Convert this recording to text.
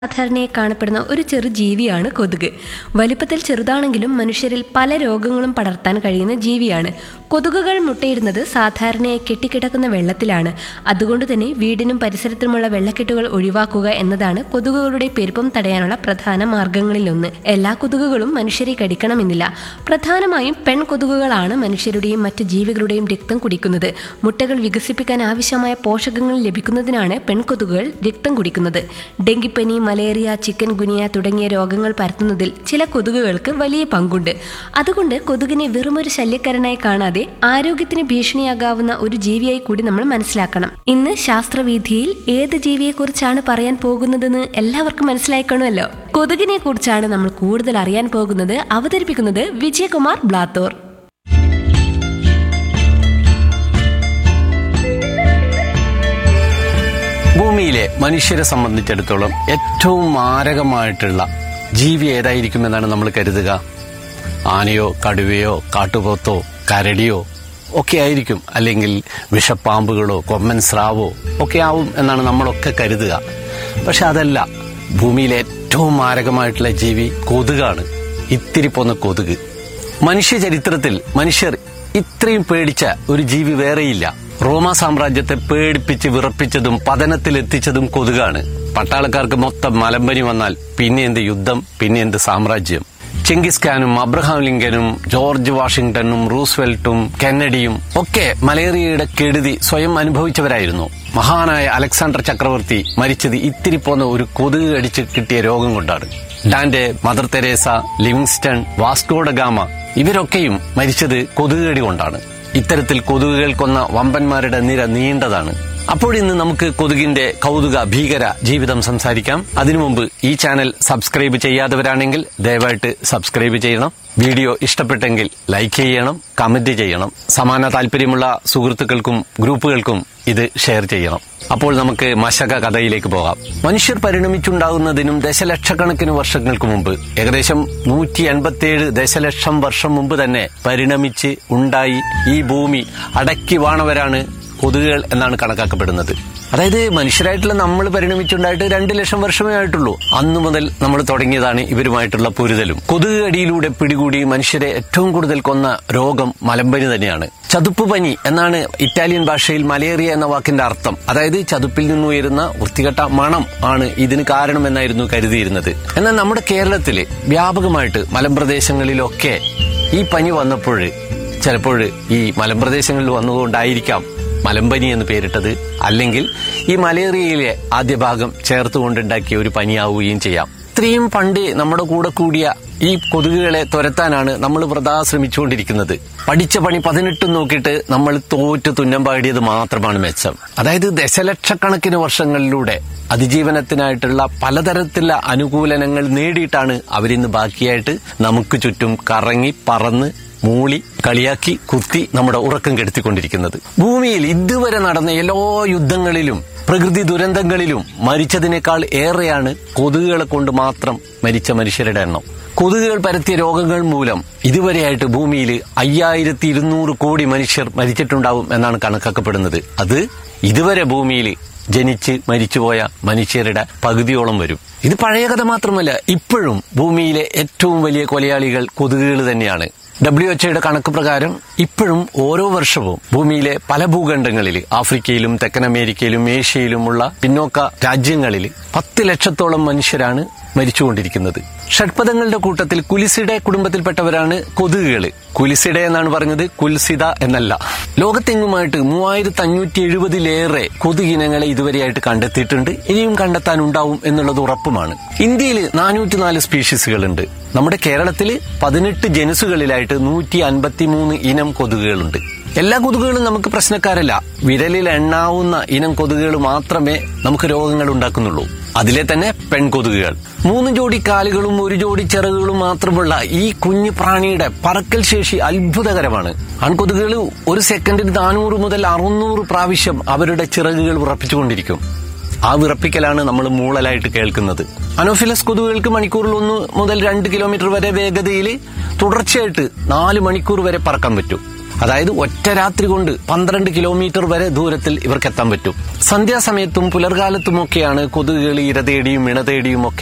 സാധാരണയായി കാണപ്പെടുന്ന ഒരു ചെറു ജീവിയാണ് കൊതുക് വലിപ്പത്തിൽ ചെറുതാണെങ്കിലും മനുഷ്യരിൽ പല രോഗങ്ങളും പടർത്താൻ കഴിയുന്ന ജീവിയാണ് കൊതുകുകൾ മുട്ടയിടുന്നത് സാധാരണയായി കെട്ടിക്കിടക്കുന്ന വെള്ളത്തിലാണ് അതുകൊണ്ട് തന്നെ വീടിനും പരിസരത്തുമുള്ള വെള്ളക്കെട്ടുകൾ ഒഴിവാക്കുക എന്നതാണ് കൊതുകുകളുടെ പെരുപ്പം തടയാനുള്ള പ്രധാന മാർഗങ്ങളിലൊന്ന് എല്ലാ കൊതുകുകളും മനുഷ്യരെ കടിക്കണമെന്നില്ല പ്രധാനമായും പെൺകൊതുകുകളാണ് മനുഷ്യരുടെയും മറ്റ് ജീവികളുടെയും രക്തം കുടിക്കുന്നത് മുട്ടകൾ വികസിപ്പിക്കാൻ ആവശ്യമായ പോഷകങ്ങൾ ലഭിക്കുന്നതിനാണ് പെൺകൊതുകുകൾ രക്തം കുടിക്കുന്നത് ഡെങ്കിപ്പനി മലേറിയ ചിക്കൻ ഗുനിയ തുടങ്ങിയ രോഗങ്ങൾ പരത്തുന്നതിൽ ചില കൊതുകുകൾക്ക് വലിയ പങ്കുണ്ട് അതുകൊണ്ട് കൊതുകിനെ വെറുമൊരു ശല്യക്കാരനായി കാണാതെ ആരോഗ്യത്തിന് ഭീഷണിയാകാവുന്ന ഒരു ജീവിയായി കൂടി നമ്മൾ മനസ്സിലാക്കണം ഇന്ന് ശാസ്ത്രവീഥിയിൽ ഏത് ജീവിയെക്കുറിച്ചാണ് പറയാൻ പോകുന്നതെന്ന് എല്ലാവർക്കും മനസ്സിലായി കാണുമല്ലോ കൊതുകിനെ കുറിച്ചാണ് നമ്മൾ കൂടുതൽ അറിയാൻ പോകുന്നത് അവതരിപ്പിക്കുന്നത് വിജയകുമാർ ബ്ലാത്തോർ ഭൂമിയിലെ മനുഷ്യരെ സംബന്ധിച്ചിടത്തോളം ഏറ്റവും മാരകമായിട്ടുള്ള ജീവി ഏതായിരിക്കുമെന്നാണ് നമ്മൾ കരുതുക ആനയോ കടുവയോ കാട്ടുപോത്തോ കരടിയോ ഒക്കെ ആയിരിക്കും അല്ലെങ്കിൽ വിഷപ്പാമ്പുകളോ കൊമ്മൻ സ്രാവോ ഒക്കെ ആവും എന്നാണ് നമ്മളൊക്കെ കരുതുക പക്ഷെ അതല്ല ഭൂമിയിലെ ഏറ്റവും മാരകമായിട്ടുള്ള ജീവി കൊതുകാണ് ഇത്തിരി പോന്ന കൊതുക് മനുഷ്യ ചരിത്രത്തിൽ മനുഷ്യർ ഇത്രയും പേടിച്ച ഒരു ജീവി വേറെയില്ല റോമ സാമ്രാജ്യത്തെ പേടിപ്പിച്ച് വിറപ്പിച്ചതും പതനത്തിലെത്തിച്ചതും കൊതുകാണ് പട്ടാളക്കാർക്ക് മൊത്തം മലമ്പനി വന്നാൽ പിന്നെ എന്ത് യുദ്ധം പിന്നെ എന്ത് സാമ്രാജ്യം ചെങ്കിസ് ഖാനും അബ്രഹാം ലിങ്കനും ജോർജ് വാഷിംഗ്ടണും റൂസ്വെൽറ്റും കെന്നഡിയും ഒക്കെ മലേറിയയുടെ കെടുതി സ്വയം അനുഭവിച്ചവരായിരുന്നു മഹാനായ അലക്സാണ്ടർ ചക്രവർത്തി മരിച്ചത് ഇത്തിരി പോന്ന ഒരു കൊതുക് കടിച്ച് കിട്ടിയ രോഗം കൊണ്ടാണ് Dante Mother Teresa Livingstone Vasco da Gama ഇവരൊക്കെയും മരിച്ചത് കൊതുകുകടി കൊണ്ടാണ് ഇത്തരത്തിൽ കൊതുകുകൾ കൊന്ന വമ്പന്മാരുടെ നിര നീണ്ടതാണ് അപ്പോഴിന്ന് നമുക്ക് കൊതുകിന്റെ കൗതുക ഭീകര ജീവിതം സംസാരിക്കാം അതിനു മുമ്പ് ഈ ചാനൽ സബ്സ്ക്രൈബ് ചെയ്യാത്തവരാണെങ്കിൽ ദയവായിട്ട് സബ്സ്ക്രൈബ് ചെയ്യണം വീഡിയോ ഇഷ്ടപ്പെട്ടെങ്കിൽ ലൈക്ക് ചെയ്യണം കമന്റ് ചെയ്യണം സമാന താല്പര്യമുള്ള സുഹൃത്തുക്കൾക്കും ഗ്രൂപ്പുകൾക്കും ഇത് ഷെയർ ചെയ്യണം അപ്പോൾ നമുക്ക് മശക കഥയിലേക്ക് പോകാം മനുഷ്യർ പരിണമിച്ചുണ്ടാകുന്നതിനും ദശലക്ഷക്കണക്കിന് വർഷങ്ങൾക്ക് മുമ്പ് ഏകദേശം നൂറ്റി എൺപത്തിയേഴ് ദശലക്ഷം വർഷം മുമ്പ് തന്നെ പരിണമിച്ച് ഉണ്ടായി ഈ ഭൂമി അടക്കി വാണവരാണ് കൊതുകുകൾ എന്നാണ് കണക്കാക്കപ്പെടുന്നത് അതായത് മനുഷ്യരായിട്ടുള്ള നമ്മൾ പരിണമിച്ചുണ്ടായിട്ട് രണ്ട് ലക്ഷം വർഷമേ ആയിട്ടുള്ളൂ അന്നു മുതൽ നമ്മൾ തുടങ്ങിയതാണ് ഇവരുമായിട്ടുള്ള പൊരുതലും കൊതുക് കടിയിലൂടെ പിടികൂടി മനുഷ്യരെ ഏറ്റവും കൂടുതൽ കൊന്ന രോഗം മലമ്പനി തന്നെയാണ് ചതുപ്പ് പനി എന്നാണ് ഇറ്റാലിയൻ ഭാഷയിൽ മലേറിയ എന്ന വാക്കിന്റെ അർത്ഥം അതായത് ചതുപ്പിൽ നിന്ന് ഉയരുന്ന വൃത്തികെട്ട മണം ആണ് ഇതിന് കാരണമെന്നായിരുന്നു കരുതിയിരുന്നത് എന്നാൽ നമ്മുടെ കേരളത്തില് വ്യാപകമായിട്ട് മലമ്പ്രദേശങ്ങളിലൊക്കെ ഈ പനി വന്നപ്പോൾ ചിലപ്പോൾ ഈ മലമ്പ്രദേശങ്ങളിൽ വന്നതുകൊണ്ടായിരിക്കാം മലമ്പനി എന്ന് പേരിട്ടത് അല്ലെങ്കിൽ ഈ മലേറിയയിലെ ആദ്യ ഭാഗം ചേർത്തുകൊണ്ടുണ്ടാക്കിയ ഒരു പനിയാവുകയും ചെയ്യാം ഇത്രയും പണ്ട് നമ്മുടെ കൂടെ കൂടിയ ഈ കൊതുകുകളെ തുരത്താനാണ് നമ്മൾ വ്രതാ ശ്രമിച്ചുകൊണ്ടിരിക്കുന്നത് പഠിച്ച പണി പതിനെട്ടും നോക്കിയിട്ട് നമ്മൾ തോറ്റ് തുന്നം പാടിയത് മാത്രമാണ് മെച്ചം അതായത് ദശലക്ഷക്കണക്കിന് വർഷങ്ങളിലൂടെ അതിജീവനത്തിനായിട്ടുള്ള പലതരത്തിലുള്ള അനുകൂലനങ്ങൾ നേടിയിട്ടാണ് അവരിന്ന് ബാക്കിയായിട്ട് നമുക്ക് ചുറ്റും കറങ്ങി പറന്ന് മൂളി കളിയാക്കി കുത്തി നമ്മുടെ ഉറക്കം കെടുത്തിക്കൊണ്ടിരിക്കുന്നത് ഭൂമിയിൽ ഇതുവരെ നടന്ന എല്ലാ യുദ്ധങ്ങളിലും പ്രകൃതി ദുരന്തങ്ങളിലും മരിച്ചതിനേക്കാൾ ഏറെയാണ് കൊതുകുകളെ കൊണ്ട് മാത്രം മരിച്ച മനുഷ്യരുടെ എണ്ണം കൊതുകുകൾ പരത്തിയ രോഗങ്ങൾ മൂലം ഇതുവരെയായിട്ട് ഭൂമിയിൽ അയ്യായിരത്തി ഇരുന്നൂറ് കോടി മനുഷ്യർ മരിച്ചിട്ടുണ്ടാവും എന്നാണ് കണക്കാക്കപ്പെടുന്നത് അത് ഇതുവരെ ഭൂമിയിൽ ജനിച്ച് മരിച്ചുപോയ മനുഷ്യരുടെ പകുതിയോളം വരും ഇത് പഴയ കഥ മാത്രമല്ല ഇപ്പോഴും ഭൂമിയിലെ ഏറ്റവും വലിയ കൊലയാളികൾ കൊതുകുകൾ തന്നെയാണ് ഡബ്ല്യു എച്ച്ഒയുടെ കണക്ക് പ്രകാരം ഇപ്പോഴും ഓരോ വർഷവും ഭൂമിയിലെ പല ഭൂഖണ്ഡങ്ങളിൽ ആഫ്രിക്കയിലും തെക്കൻ അമേരിക്കയിലും ഏഷ്യയിലുമുള്ള പിന്നോക്ക രാജ്യങ്ങളിൽ പത്ത് ലക്ഷത്തോളം മനുഷ്യരാണ് മരിച്ചുകൊണ്ടിരിക്കുന്നത് ഷഡ്പദങ്ങളുടെ കൂട്ടത്തിൽ കുലിസിഡെ കുടുംബത്തിൽപ്പെട്ടവരാണ് കൊതുകുകൾ കുലിസിഡ എന്നാണ് പറഞ്ഞത് കുൽസിത എന്നല്ല ലോകത്തെങ്ങുമായിട്ട് മൂവായിരത്തി അഞ്ഞൂറ്റി എഴുപതിലേറെ കൊതുകിനങ്ങളെ ഇതുവരെയായിട്ട് കണ്ടെത്തിയിട്ടുണ്ട് ഇനിയും കണ്ടെത്താനുണ്ടാവും എന്നുള്ളത് ഉറപ്പുമാണ് ഇന്ത്യയിൽ നാനൂറ്റി നാല് സ്പീഷീസുകളുണ്ട് നമ്മുടെ കേരളത്തിൽ പതിനെട്ട് ജനുസുകളിലായിട്ട് നൂറ്റി അൻപത്തിമൂന്ന് ഇനം കൊതുകുകളുണ്ട് എല്ലാ കൊതുകുകളും നമുക്ക് പ്രശ്നക്കാരല്ല വിരലിൽ എണ്ണാവുന്ന ഇനം കൊതുകുകൾ മാത്രമേ നമുക്ക് രോഗങ്ങൾ ഉണ്ടാക്കുന്നുള്ളൂ അതിലെ തന്നെ പെൺകൊതുകുകൾ മൂന്ന് ജോഡി കാലുകളും ഒരു ജോഡി ചിറകുകളും മാത്രമുള്ള ഈ കുഞ്ഞു പ്രാണിയുടെ പറക്കൽ ശേഷി അത്ഭുതകരമാണ് ആൺകൊതുകുകൾ ഒരു സെക്കൻഡിൽ നാനൂറ് മുതൽ അറുന്നൂറ് പ്രാവശ്യം അവരുടെ ചിറകുകൾ ഉറപ്പിച്ചുകൊണ്ടിരിക്കും ആ വിറപ്പിക്കലാണ് നമ്മൾ മൂളലായിട്ട് കേൾക്കുന്നത് അനോഫിലസ് കൊതുകുകൾക്ക് മണിക്കൂറിൽ ഒന്ന് മുതൽ രണ്ട് കിലോമീറ്റർ വരെ വേഗതയിൽ തുടർച്ചയായിട്ട് നാല് മണിക്കൂർ വരെ പറക്കാൻ പറ്റും അതായത് ഒറ്റ രാത്രി കൊണ്ട് പന്ത്രണ്ട് കിലോമീറ്റർ വരെ ദൂരത്തിൽ ഇവർക്ക് എത്താൻ പറ്റും സന്ധ്യാസമയത്തും പുലർകാലത്തുമൊക്കെയാണ് കൊതുകുകൾ ഇര തേടിയും ഇണ തേടിയും ഒക്കെ